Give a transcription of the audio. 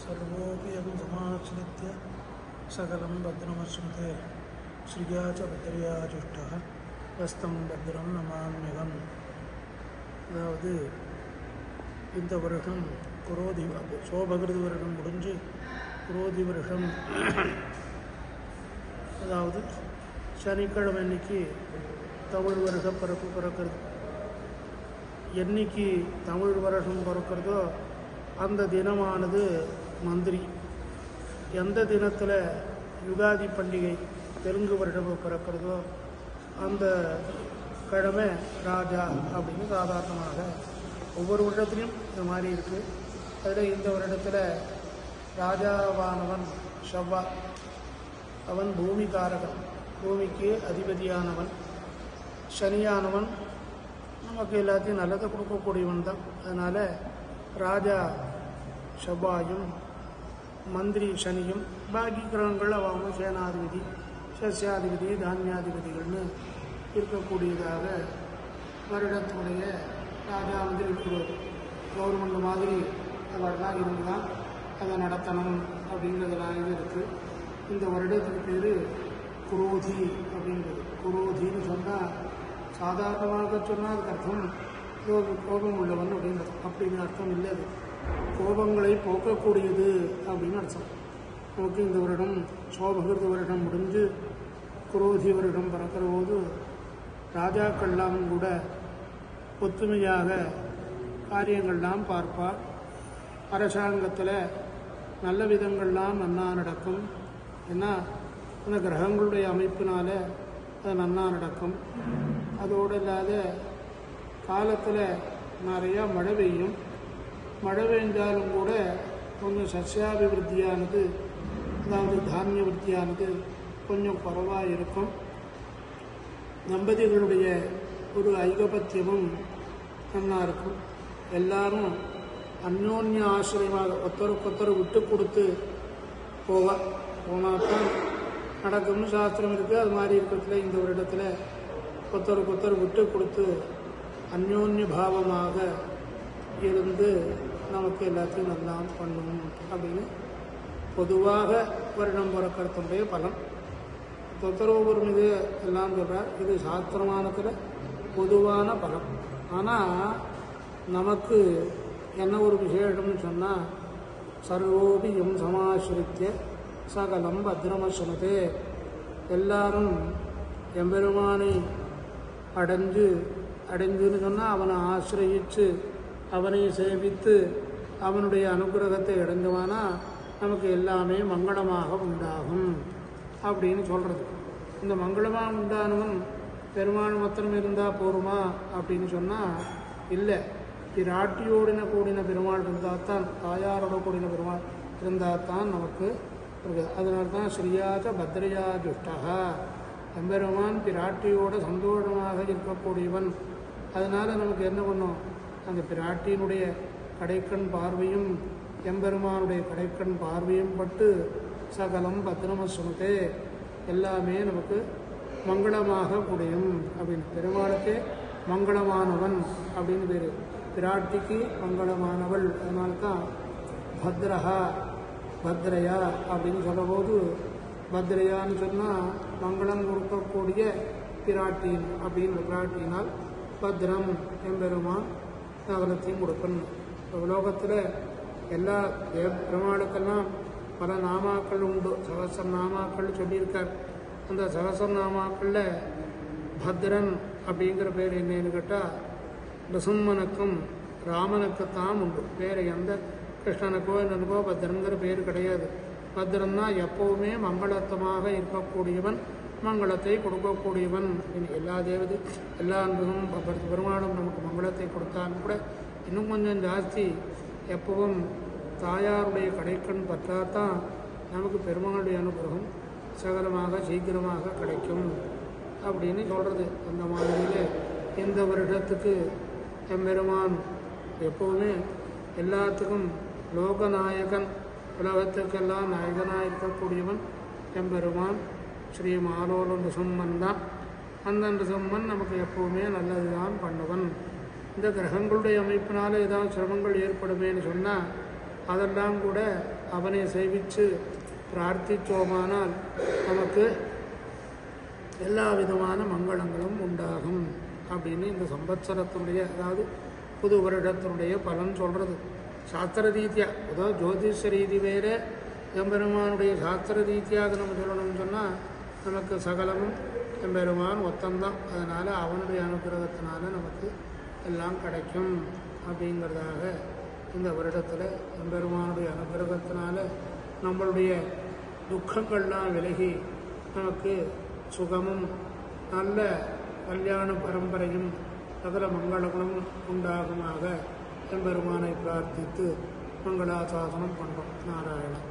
सर्वोऽपि यं समाश्रित्य सकलं भद्रमश्नुते श्रिया च भद्रया जुष्टः हस्तं भद्ரம் நமாம்யகம் அதாவது இந்த வருடம் குரோதி சோபகிருதி வருடம் முடிஞ்சு குரோதி வருஷம் அதாவது சனிக்கிழமை அன்னைக்கு தமிழ் வருஷ பிறப்பு பிறக்கிறது என்னைக்கு தமிழ் வருஷம் பிறக்கிறதோ அந்த தினமானது மந்திரி எந்த தினத்தில் யுகாதி பண்டிகை தெலுங்கு வருடம் பிறக்கிறதோ அந்த கிழமை ராஜா அப்படின்னு சாதாரணமாக ஒவ்வொரு வருடத்துலையும் இந்த மாதிரி இருக்குது அதில் இந்த வருடத்தில் ராஜாவானவன் ஷவ்வா அவன் பூமிகாரகன் பூமிக்கு அதிபதியானவன் சனியானவன் நமக்கு எல்லாத்தையும் நல்லதை கொடுக்கக்கூடியவன் தான் அதனால் ராஜா செவ்வாயும் மந்திரி சனியும் பாக்கி கிரகங்கள் அவங்க சேனாதிபதி சஸ்யாதிபதி தானியாதிபதிகள்னு இருக்கக்கூடியதாக வருடத்துடைய ராஜா வந்து இருக்கிறது கவர்மெண்ட் மாதிரி அவர்தான் இருந்தால் அதை நடத்தணும் அப்படிங்கிறதுலாம் இது இருக்குது இந்த வருடத்துக்கு பேர் குரோதி அப்படிங்கிறது குரோதின்னு சொன்னால் சாதாரணமாக சொன்னால் அதுக்கு அர்த்தம் கோபம் கோபம் உள்ளவன் அப்படிங்கிறது அப்படின்னு அர்த்தம் இல்லை அது கோபங்களை போக்கக்கூடியது அப்படின்னு அர்த்தம் நமக்கு இந்த வருடம் சோபகிருத வருடம் முடிஞ்சு குரோதி வருடம் பிறக்கிற போது ராஜாக்கள்லாம் கூட ஒத்துமையாக காரியங்கள்லாம் பார்ப்பார் அரசாங்கத்தில் நல்ல விதங்கள்லாம் நன்னா நடக்கும் ஏன்னா அந்த கிரகங்களுடைய அமைப்பினால் அது நன்னா நடக்கும் அதோடு இல்லாத காலத்தில் நிறையா மழை பெய்யும் மழை பெய்ஞ்சாலும் கூட கொஞ்சம் சஸ்யாபிவிருத்தியானது அதாவது தானிய விருத்தியானது கொஞ்சம் குறைவாக இருக்கும் தம்பதிகளுடைய ஒரு ஐகபத்தியமும் நல்லா இருக்கும் எல்லாரும் அந்யோன்ய ஆசிரியமாக ஒருத்தருக்கொத்தர் விட்டு கொடுத்து போவா போனால்தான் நடக்கும்னு சாஸ்திரம் இருக்குது அது மாதிரி இருக்கிறதுல இந்த ஒரு இடத்துல ஒருத்தருக்கு ஒருத்தர் விட்டு கொடுத்து அந்யோன்ய பாவமாக இருந்து நமக்கு எல்லாத்தையும் நல்லா பண்ணணும் அப்படின்னு பொதுவாக வருடம் பிறக்கிறதுடைய பலன் தொத்தரவு இது எல்லாம் சொல்கிறார் இது சாஸ்திரமானத்தில் பொதுவான பலம் ஆனால் நமக்கு என்ன ஒரு விசேஷம்னு சொன்னால் சர்வோபி எம் சமாசிரித்திய சகலம் பத்ரமசனதே எல்லாரும் எம்பெருமானை அடைஞ்சு அடைஞ்சுன்னு சொன்னால் அவனை ஆசிரயித்து அவனை சேவித்து அவனுடைய அனுகிரகத்தை அடைஞ்சவானா நமக்கு எல்லாமே மங்களமாக உண்டாகும் அப்படின்னு சொல்கிறது இந்த மங்களமாக உண்டானவன் பெருமாள் மாத்திரம் இருந்தால் போருமா அப்படின்னு சொன்னால் இல்லை பிராட்டியோடின கூடின பெருமாள் இருந்தால் தான் தாயாரோட கூடின பெருமாள் இருந்தால் தான் நமக்கு இருக்குது அதனால தான் ஸ்ரீயாச்ச பத்ரையா ஜுஷ்டா எம்பெருமான் பிராட்டியோட சந்தோஷமாக இருக்கக்கூடியவன் அதனால் நமக்கு என்ன பண்ணும் அந்த பிராட்டியினுடைய கடைக்கண் பார்வையும் எம்பெருமானுடைய கடைக்கண் பார்வையும் பட்டு சகலம் பத்ரம சுமத்தே எல்லாமே நமக்கு மங்களமாக முடியும் அப்படின்னு பெருமாளுக்கே மங்களமானவன் அப்படின்னு பேர் பிராட்டிக்கு மங்களமானவள் அதனால தான் பத்ரஹா பத்ரையா அப்படின்னு சொல்லும்போது பத்ரையான்னு சொன்னால் மங்களம் கொடுக்கக்கூடிய பிராட்டின் அப்படின்னு பிராட்டினால் பத்ரம் எம்பெருமான் நகரத்தையும் கொடுக்கணும் இப்போ உலோகத்தில் எல்லா தேவ பெருமாளுக்கெல்லாம் பல நாமாக்கள் உண்டு சகசர நாமாக்கள் சொல்லியிருக்கார் அந்த சகசர நாமாக்களில் பத்ரன் அப்படிங்கிற பேர் என்னன்னு கேட்டால் நிசும்மனுக்கும் ராமனுக்குத்தான் உண்டு வேறு எந்த கிருஷ்ணனுக்கோ என்னனுக்கோ பத்ரங்கிற பேர் கிடையாது பத்ரன்னா எப்போவுமே மங்களத்தமாக இருக்கக்கூடியவன் மங்களத்தை கொடுக்கக்கூடியவன் எல்லா தேவதை எல்லா அன்பும் பெருமாளும் நமக்கு மங்களத்தை கொடுத்தாலும் கூட இன்னும் கொஞ்சம் ஜாஸ்தி எப்பவும் தாயாருடைய கடைக்கண் பற்றாதான் நமக்கு பெருமாளுடைய அனுகிரகம் சகலமாக சீக்கிரமாக கிடைக்கும் அப்படின்னு சொல்கிறது அந்த மாதிரியில் இந்த வருடத்துக்கு எம்பெருமான் எப்போவுமே எல்லாத்துக்கும் லோகநாயகன் உலகத்துக்கெல்லாம் நாயகனாக இருக்கக்கூடியவன் எம்பெருமான் ஸ்ரீ மாலோல நிசம்மன் தான் அந்த நிசம்மன் நமக்கு எப்போவுமே நல்லது தான் பண்ணுவன் இந்த கிரகங்களுடைய அமைப்பினால ஏதாவது சிரமங்கள் ஏற்படுமேன்னு சொன்னால் அதெல்லாம் கூட அவனை சேவித்து பிரார்த்தித்தோமானால் நமக்கு எல்லா விதமான மங்களங்களும் உண்டாகும் அப்படின்னு இந்த சம்பத்சரத்தினுடைய அதாவது புது வருடத்தினுடைய பலன் சொல்கிறது சாஸ்திர ரீதியாக அதாவது ஜோதிஷ ரீதி வேறு எம்பெருமானுடைய சாஸ்திர ரீதியாக நம்ம சொல்லணும்னு சொன்னால் நமக்கு சகலமும் எம்பெருமான் ஒத்தந்தான் அதனால் அவனுடைய அனுகிரகத்தினால நமக்கு எல்லாம் கிடைக்கும் அப்படிங்கிறதாக இந்த வருடத்தில் எம்பெருமானுடைய அனுகிரகத்தினால நம்மளுடைய துக்கங்கள்லாம் விலகி நமக்கு சுகமும் நல்ல கல்யாண பரம்பரையும் சகல மங்களங்களும் உண்டாகுமாக எம்பெருமானை பிரார்த்தித்து மங்களாசாசனம் பண்ணுறோம் நாராயணன்